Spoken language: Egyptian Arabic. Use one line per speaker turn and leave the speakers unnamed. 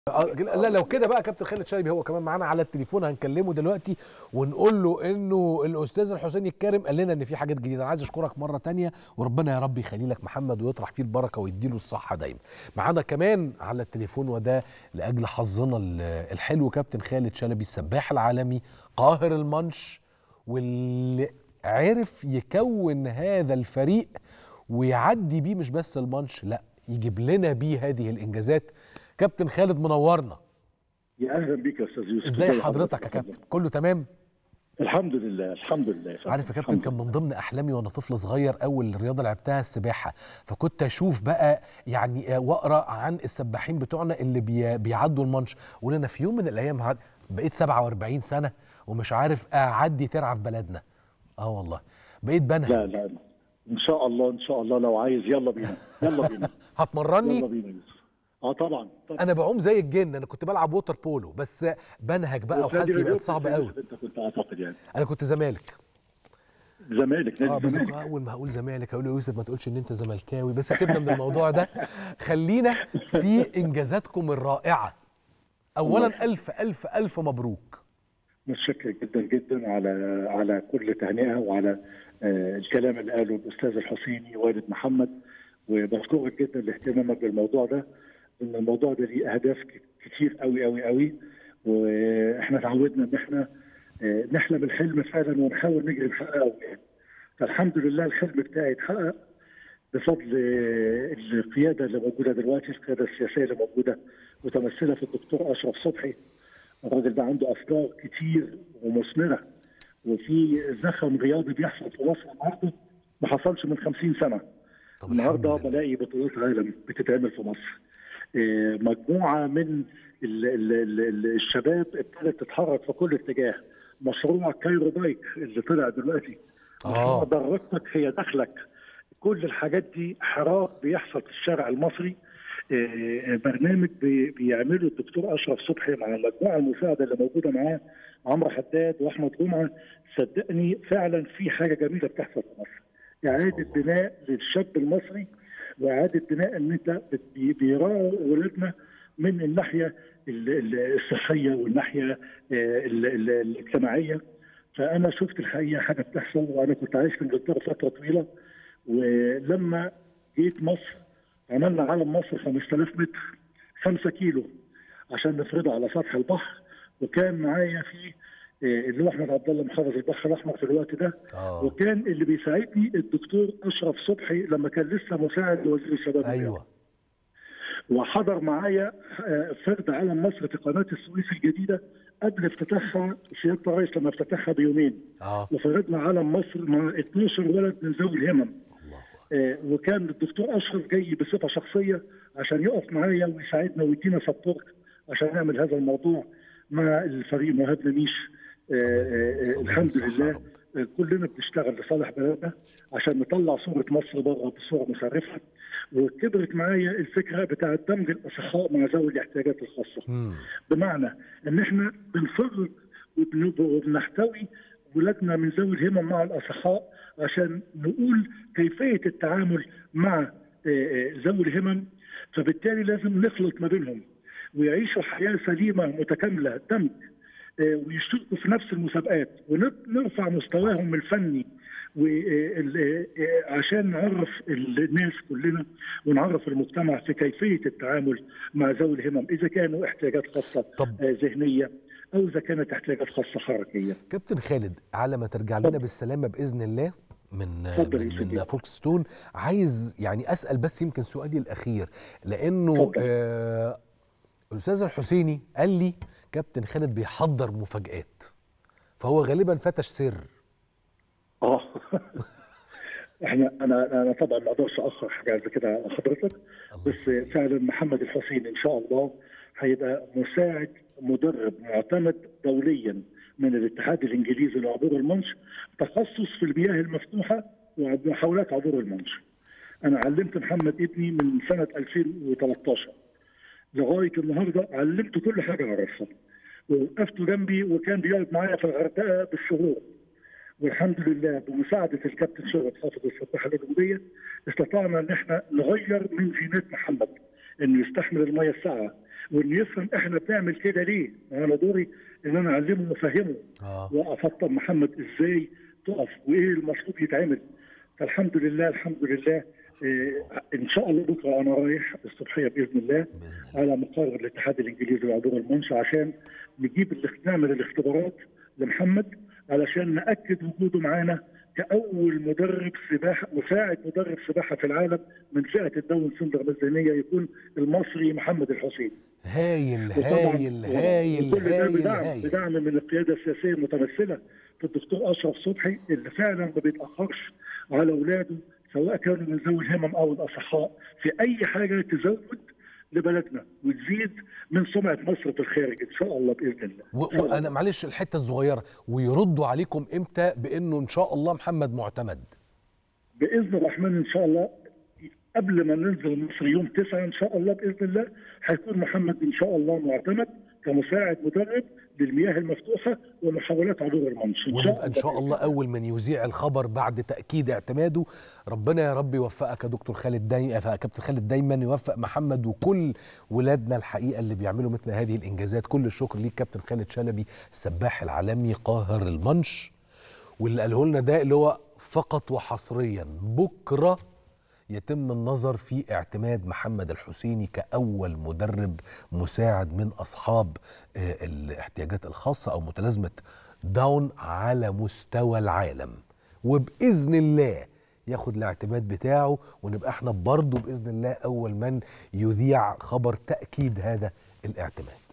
آه، لا لو كده بقى كابتن خالد شايبي هو كمان معانا على التليفون هنكلمه دلوقتي ونقول له انه الاستاذ الحسين الكارم قال لنا ان في حاجات جديده انا عايز اشكرك مره تانية وربنا يا رب يخلي لك محمد ويطرح فيه البركه ويديله الصحه دايما معانا كمان على التليفون وده لاجل حظنا ال- الحلو كابتن خالد شلبي السباح العالمي قاهر المانش واللي عرف يكون هذا الفريق ويعدي بيه مش بس المانش لا يجيب لنا بيه هذه الانجازات كابتن خالد منورنا
يا اهلا بك يا استاذ يوسف
ازاي حضرتك يا كابتن كله تمام
الحمد لله الحمد لله
عارف يا كابتن كان من ضمن احلامي وانا طفل صغير اول رياضه لعبتها السباحه فكنت اشوف بقى يعني آه، واقرا عن السباحين بتوعنا اللي بي بيعدوا المانش واقول انا في يوم من الايام هعد- بقيت 47 سنه ومش عارف اعدي ترعه في بلدنا اه والله بقيت
لا
بنهج
لا ان شاء الله ان شاء الله لو عايز يلا بينا يلا بينا يلا
هتمرني
بينا يا يوسف اه طبعا طبعا
انا بعوم زي الجن انا كنت بلعب ووتر بولو بس بنهج بقى
وفي نادي
وحالتي بقت
الرياضة
صعبه
يا
قوي
يوسف انت كنت اعتقد يعني
انا كنت زمالك
زمالك
اه
نادي
بس
الزمالك
اول ما هقول زمالك هقول له يوسف ما تقولش ان انت زملكاوي بس سيبنا من الموضوع ده خلينا في انجازاتكم الرائعه اولا الف الف الف مبروك
متشكر جدا جدا على على كل تهنئه وعلى آه الكلام اللي قاله الاستاذ الحسيني والد محمد وبشكرك جدا لاهتمامك بالموضوع ده ان الموضوع ده ليه اهداف ك- كتير قوي قوي قوي واحنا اتعودنا ان احنا آه نحلم الحلم فعلا ونحاول نجري نحققه يعني فالحمد لله الحلم بتاعي اتحقق بفضل آه، القياده اللي موجوده دلوقتي القياده السياسيه اللي موجوده متمثله في الدكتور اشرف صبحي الراجل ده عنده افكار كتير ومثمره وفي زخم رياضي بيحصل في مصر النهارده ما حصلش من 50 سنه
طب
النهارده
الحمد لله.
بلاقي بطولات عالم بتتعمل في مصر آه، مجموعه من ال ال ال ال الشباب ابتدت تتحرك في كل اتجاه مشروع كايرو بايك اللي طلع دلوقتي
آه.
مشروع ضرتك هي دخلك كل الحاجات دي حراك بيحصل في الشارع المصري آه، برنامج بي- بيعمله الدكتور اشرف صبحي مع المجموعه المساعده اللي موجوده معاه عمرو حداد واحمد جمعه صدقني فعلا في حاجه جميله بتحصل في مصر اعاده بناء للشاب المصري واعاده بناء ان انت بت- بي- بيراعوا ولادنا من الناحيه ال- ال- الصحيه والناحيه آه، ال- ال- الاجتماعيه فانا شفت الحقيقه حاجه بتحصل وانا كنت عايش في انجلترا فتره طويله ولما جيت مصر عملنا علم مصر 5000 متر 5 كيلو عشان نفرضه على سطح البحر وكان معايا في آه، اللي هو احمد عبد الله محافظ البحر الاحمر في الوقت ده
اه
وكان اللي بيساعدني الدكتور اشرف صبحي لما كان لسه مساعد لوزير الشباب والرياضة.
ايوه
وحضر معايا آه، فرد علم مصر في قناه السويس الجديده قبل افتتاحها سياده الرئيس لما افتتحها بيومين
اه
وفرضنا علم مصر مع 12 ولد من ذوي الهمم
الله
آه، وكان الدكتور اشرف جاي بصفه شخصيه عشان يقف معايا ويساعدنا ويدينا سبورت عشان نعمل هذا الموضوع مع الفريق مهاب نميش آه، آه، آه، الحمد
صح يا
لله
رب.
آه، كلنا بنشتغل لصالح بلدنا عشان نطلع صوره مصر بره بصوره مشرفه وكبرت معايا الفكره بتاعه دمج الاصحاء مع ذوي الاحتياجات الخاصه
مم.
بمعنى ان احنا بنفرق وبن- وبنحتوي ولادنا من ذوي الهمم مع الاصحاء عشان نقول كيفيه التعامل مع آه، آه، ذوي الهمم فبالتالي لازم نخلط ما بينهم ويعيشوا حياه سليمه متكامله دمج آه، ويشتركوا في نفس المسابقات ونرفع مستواهم الفني وعشان نعرف الناس كلنا ونعرف المجتمع في كيفيه التعامل مع ذوي الهمم اذا كانوا احتياجات خاصه
طب
آه، ذهنيه او اذا كانت احتياجات خاصه حركيه.
كابتن خالد على ما ترجع لنا
اتفضل.
بالسلامه باذن الله من
اتفضل يا
من,
سيدي.
من فولكستون عايز يعني اسال بس يمكن سؤالي الاخير لانه
اتفضل.
آه الاستاذ الحسيني قال لي كابتن خالد بيحضر مفاجآت فهو غالبا فتش سر
اه احنا انا انا طبعا ما اقدرش اخر حاجه زي كده على حضرتك بس فعلا محمد الحسين ان شاء الله هيبقى مساعد مدرب معتمد دوليا من الاتحاد الانجليزي لعبور المنش تخصص في المياه المفتوحه ومحاولات عبور المنش. انا علمت محمد ابني من سنه 2013 لغايه النهارده علمته كل حاجه اعرفها ووقفته جنبي وكان بيقعد معايا في الغردقه بالشهور والحمد لله بمساعده الكابتن شرف حافظ السباحه الاولمبيه استطعنا ان احنا نغير من زينات محمد انه يستحمل الميه الساقعه وانه يفهم احنا بنعمل كده ليه انا دوري ان انا اعلمه وافهمه
اه
وافطن محمد ازاي تقف وايه المفروض يتعمل فالحمد لله الحمد لله إيه ان شاء الله بكره انا رايح الصبحيه باذن الله
باذن الله
على مقر الاتحاد الانجليزي لعبور المنشا عشان نجيب الاخ- نعمل الاختبارات لمحمد علشان ناكد وجوده معانا كاول مدرب سباحه مساعد مدرب سباحه في العالم من فئه الداون سندروم الذهنيه يكون المصري محمد الحسين
هايل
وطبعاً
هايل هايل
وكل ده
هايل
بدعم
هايل
بدعم من القياده السياسيه المتمثله في الدكتور اشرف صبحي اللي فعلا ما بيتاخرش على اولاده سواء كانوا من ذوي الهمم او الاصحاء في اي حاجه تزود لبلدنا وتزيد من سمعه مصر في الخارج ان شاء الله باذن الله
و-
إن شاء الله.
وانا معلش الحته الصغيره ويردوا عليكم امتى بانه ان شاء الله محمد معتمد
باذن الرحمن ان شاء الله قبل ما ننزل مصر يوم 9 ان شاء الله باذن الله هيكون محمد ان شاء الله معتمد كمساعد مدرب للمياه المفتوحه ومحاولات عبور المنش ان شاء
ونبقى ان شاء الله اول من يذيع الخبر بعد تاكيد اعتماده ربنا يا رب يوفقك يا دكتور خالد دايما يا كابتن خالد دايما يوفق محمد وكل ولادنا الحقيقه اللي بيعملوا مثل هذه الانجازات كل الشكر ليك كابتن خالد شلبي السباح العالمي قاهر المنش واللي قاله لنا ده اللي هو فقط وحصريا بكره يتم النظر في اعتماد محمد الحسيني كأول مدرب مساعد من أصحاب آه، الاحتياجات الخاصة أو متلازمة داون على مستوى العالم وبإذن الله ياخد الاعتماد بتاعه ونبقى احنا برضه بإذن الله أول من يذيع خبر تأكيد هذا الاعتماد